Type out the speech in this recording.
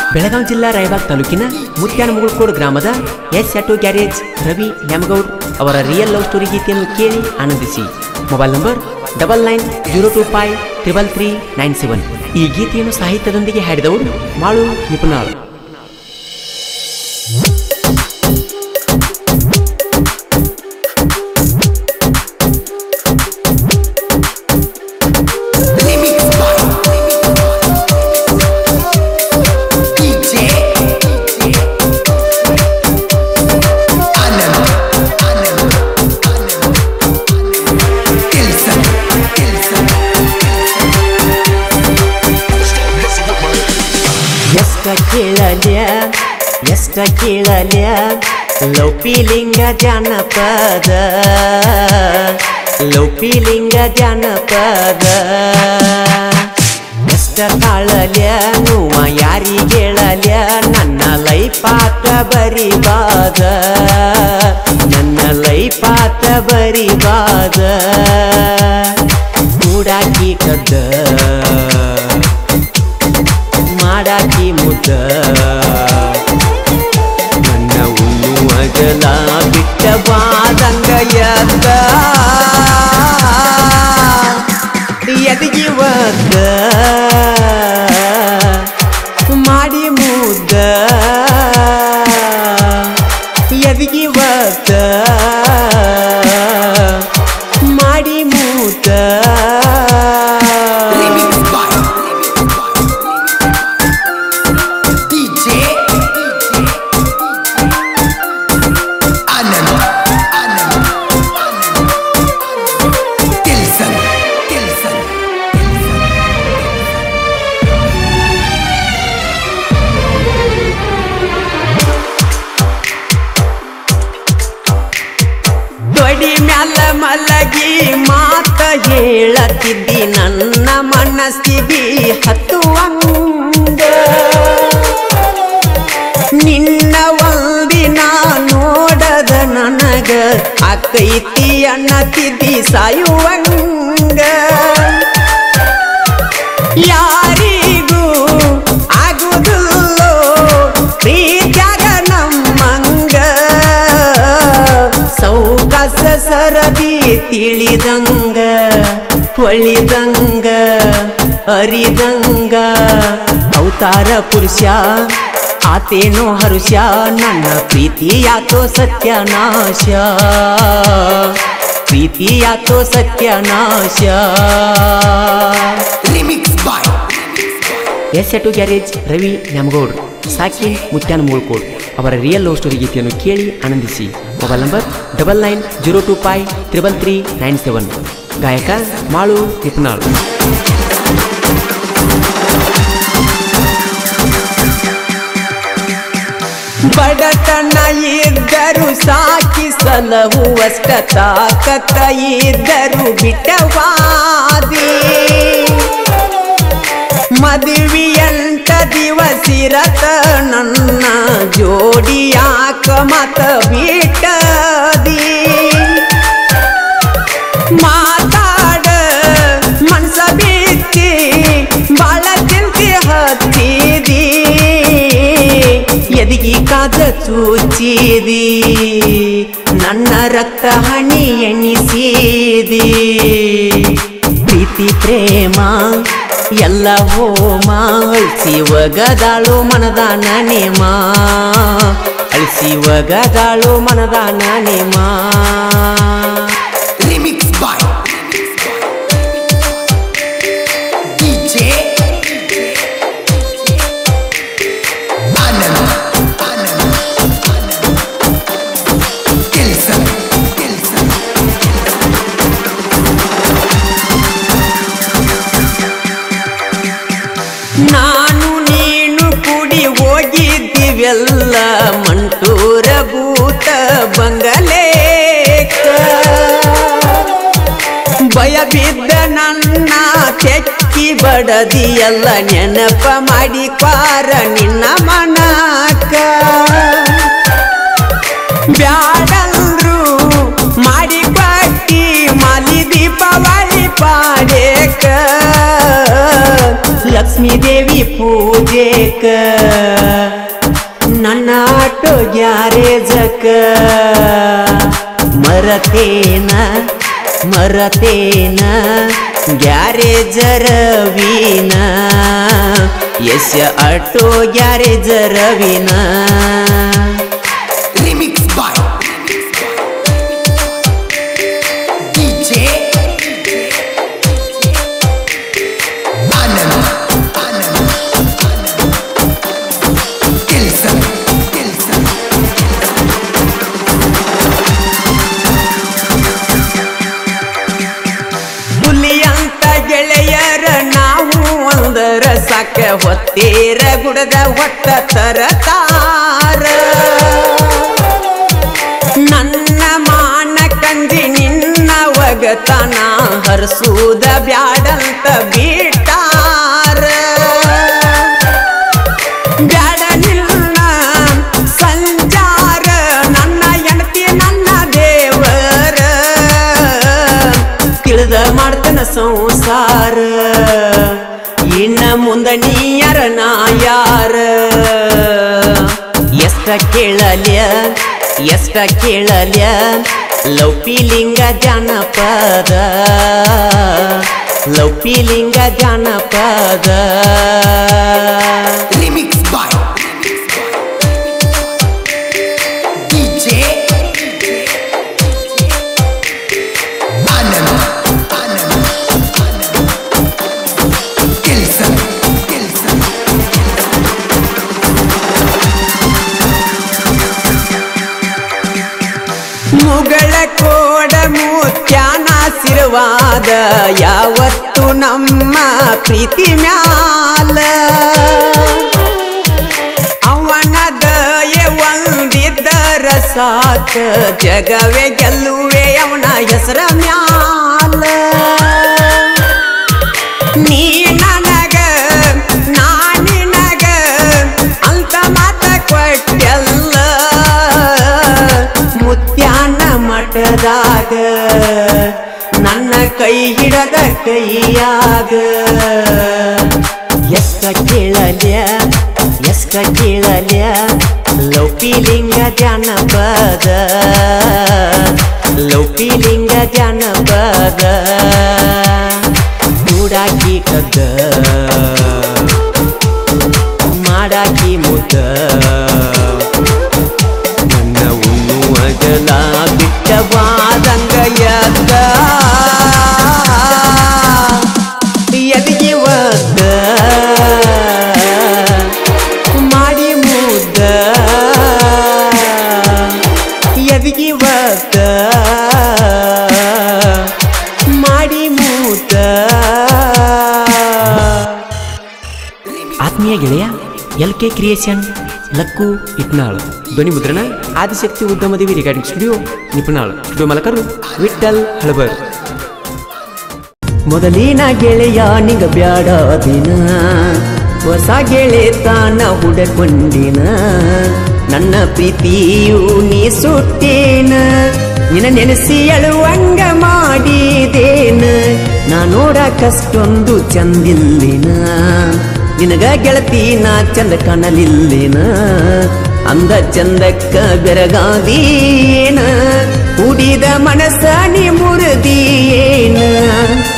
ಬೆಳಗಾವಿ ಜಿಲ್ಲಾ ರಾಯಬಾಗ್ ತಾಲೂಕಿನ ಮುತ್ಯಾನ ಮುಗುಳ್ಕೋಡ್ ಗ್ರಾಮದ S auto garage Ravi Nyamagoud ಅವರ ರಿಯಲ್ ಲವ್ ಸ್ಟೋರಿ ಗೀತೆಯನ್ನು ಕೇಳಿ ಆನಂದಿಸಿ mobile number double nine zero two five triple three nine seven ಈ ಗೀತೆಯನ್ನು ಸಾಹಿತ್ಯದೊಂದಿಗೆ ಹಾಡಿದವರು ಮಾಳು ನಿಪುಣಾಳ್ Remix by DJ Anand Anand Tilson Tilson ಎಷ್ಟ ಕೇಳಲ್ಯ ಎಷ್ಟ ಕೇಳಲ್ಯ ಲೌಪಿಲಿಂಗ ಜಾನಪದ ಲೌಪಿಲಿಂಗ ಜಾನಪದ ಎಷ್ಟ ತಾಳಲ್ಯ ನೋವ ಯಾರಿಗೇಳಲ್ಯ ನನ್ನ ಲೈಪಾತ ಬರಿಬಾದ ನನ್ನ ಲೈಪಾತ ಬರಿಬಾದ ಕೂಡಾಕಿ ಕದ್ದ ಮಾಡಾಕಿ ಮುದ್ದ ನನ್ನ ಉಣ್ಣುವಗಲ ಬಿಟ್ಟ ಬಾದಂಗ ಎದ್ದ ಎದಗಿ ಒದ್ದ ಮಾಡಿ ಮುದ್ದ ಎದಗಿ ಒದ್ದ ಮಾಡಿ ಮುದ್ದ Remix by DJ Anand Anand Tilson Tilson ತೊಡಿ ಮ್ಯಾಲ ಮಲಗಿ ಮಾತ ಹೇಳತಿದ್ದಿ ನನ್ನ ಮನಸ್ಸಿಗೆ ಹತ್ತುವಂಗ ನಿನ್ನ ಒಂದಿನ ನೋಡದ ನನಗ ಅಕ್ಕೈತಿ ಅನ್ನತಿದ್ದಿ ಸಾಯುವಂಗ ಯಾರಿಗೂ ಆಗುದಿಲ್ಲೋ ಪ್ರೀತ್ಯಾಗ ನಮ್ಮಂಗ ಸೌಕಾಸ ಸರದಿ ತಿಳಿದಂಗ ಹೊಳಿದಂಗ ಅರಿದಂಗ ಅವತಾರ ಪುರುಷ ಆತೇನೋ ಹರುಷ ನನ್ನ ಪ್ರೀತಿಯಾತೋ ಸತ್ಯನಾಶ ಪ್ರೀತಿಯಾತೋ ಸತ್ಯನಾಶ Remix by S auto garage Ravi Nyamagoud ಸಾಕಿ ಮುತ್ಯಾನ ಮೂಳ್ಕೋಡ್ ಅವರ ರಿಯಲ್ ಲವ್ ಸ್ಟೋರಿ ಗೀತೆಯನ್ನು ಕೇಳಿ ಆನಂದಿಸಿ mobile number double nine zero two five triple three nine seven ಗಾಯಕ ಮಾಳು ತಿಪ್ನಾಳ್ ಬಡತನ ಇದ್ದರು ಸಾಕಿ ಸಲಹುವಷ್ಟ ತಾಕತ್ತ ಇದ್ದರು ಬಿಟ್ಟವಾದಿ ಮದುವೆಯಂಟ ದಿವಸಿರತ ನನ್ನ ಜೋಡಿಯಾಕ ಮತ ಬಿಟ್ಟದಿ ಮಾತಾಡ ಮನ್ಸ ಬಿತ್ತಿ ಬಾಳ ಚಿಂತೆ ಹತ್ತಿದಿ ಎದಗಿ ಕಾದ ಚೂಚಿದಿ ನನ್ನ ರಕ್ತ ಹಣಿ ಎಣಿಸಿದಿ ಪ್ರೀತಿ ಪ್ರೇಮ ಎಲ್ಲ ಹೋಮ ಅಳಿಸಿ ಒಗದಾಳು ಮನದಾನ ನೇಮ ಅಳಿಸಿ ಒಗದಾಳು ಮನದಾನ ನೇಮ Remix by DJ Anand Anand Tilson Tilson ನಾನು ನೀನು ಕುಡಿ ಹೋಗಿದ್ದೀವೆಲ್ಲ ಮಂಟೂರ ಭೂತ ಬಂಗಲೇಕ ಭಯ ಬಿದ್ದ ನನ್ನ ತೆಕ್ಕಿ ಬಡದಿಯಲ್ಲ ನೆನಪ ಮಾಡಿ ಕ್ವಾರ ನಿನ್ನ ಮನಕ ಬ್ಯಾಡಂದ್ರು ಮಾಡಿ ಕೊಟ್ಟಿ ಮಾಲಿ ದೀಪಾವಳಿ ಪಾಡೇಕ ಲಕ್ಷ್ಮೀ ದೇವಿ ಪೂಜೆಕ ನನ್ನ ಆಟೋ ಗ್ಯಾರೇಜಕ ಮರತೇನ ಮರತೇನ ಗ್ಯಾರೇಜ ರವೀನ ಎಸ್ ಆಟೋ ಗ್ಯಾರೇಜ ರವೀನ Remix by DJ Anand Anand Dilson Dilson ಹುಲಿ ಅಂತ ಗೆಳೆಯರ ನಾವು ಒಂದರ ಸಾಕ ಹೊತ್ತೇರ ಗುಡದ ಹೊತ್ತ ತರತಾರ ನನ್ನ ಮಾನ ಕಂದಿ ನಿನ್ನ ಒಗತನ ಹರ್ಸೂದ ಬ್ಯಾಡಂತ ಬಿಟ್ಟಾರ ಬ್ಯಾಡ ನಿನ್ನ ಸಂಚಾರ ನನ್ನ ಹೆಂಡತಿ ನನ್ನ ದೇವರ ತಿಳಿದ ಮಾಡ್ತನ ಸಂಸಾರ ಇನ್ನ ಮುಂದ ನೀಯರ ನಾ ಯಾರ ಎಷ್ಟ ಕೇಳಲ್ಯ ಎಷ್ಟ ಕೇಳಲ್ಯ ಲೌಪಿಲಿಂಗ ಜಾನಪದ ಲೌಪಿಲಿಂಗ ಜಾನಪದ Remix by DJ Anand Anand Dilson Dilson ಮುಗಳ ಕೋಡ ಮುತ್ಯಾನಾಶೀರ್ವಾದ ಯಾವತ್ತು ನಮ್ಮ ಪ್ರೀತಿ ಮ್ಯಾಲ ಅವನ ದಯೆ ಒಂದಿದ್ದರ ಸಾಕ ಜಗವೇ ಗೆಲ್ಲುವೆ ಅವನ ಹೆಸರ ಮ್ಯಾಲ ನೀ ನನಗ ನಾ ನಿನಗ ಅಂತ ಮಾತ ಕೊಟ್ಟೆಲ್ಲ ಮುತ್ಯಾನ ಮಠದಾಗ ನನ್ನ ಕೈ ಹಿಡದ ಕೈಯಾಗ ಎಷ್ಟ ಕೇಳಲ್ಯ ಎಷ್ಟ ಕೇಳಲ್ಯ ಲೌಕಿಲಿಂಗ ಜಾನಪದ ಲೌಕಿಲಿಂಗ ಜಾನಪದ ಕೂಡಾಕಿ ಕದ್ದ ಮಾಡಾಕಿ ಮುದ್ದ ನನ್ನ ಉಣ್ಣುವ ಜಲ ಬಿಟ್ಟವಾದಂಗ ಎದ್ದ ಎದಿಗೆ ಒದ್ದ ಮಾಡಿ ಮುದ್ದ ಎದಿಗೆ ಒದ್ದ ಮಾಡಿ ಮುದ್ದ ಆತ್ಮೀಯ ಗೆಳೆಯ L K creation Lakku Itnal ಧ್ವನಿ ಮುದ್ರಣ Adishakti Udyamadevi recording studio Nipunal studio ಮಾಲಕರು ವಿಠಲ್ ಹಳಬರ್ ಮೊದಲಿನ ಗೆಳೆಯ ನಿಗ ಬ್ಯಾಡ ದಿನ ಹೊಸ ಗೆಳೆತನ ಹುಡಕೊಂಡಿನ ನನ್ನ ಪ್ರೀತಿಯು ನೀ ಸುಟ್ಟೇನ ನಿನ್ನ ನೆನೆಸಿ ಅಳುವಂಗ ಮಾಡಿದೇನ ನಾ ನೋಡಕಷ್ಟೊಂದು ಚಂದಿಲ್ಲಿನ ನಿನಗ ಗೆಳತಿ ನಾ ಚಂದ ಕಾಣಲಿಲ್ಲಿನ ಅಂದ ಚಂದಕ್ಕ ಬೆರಗಾದೀನ ಕುಡಿದ ಮನಸ್ಸ ನೀ ಮುರಿದೀಯೇನ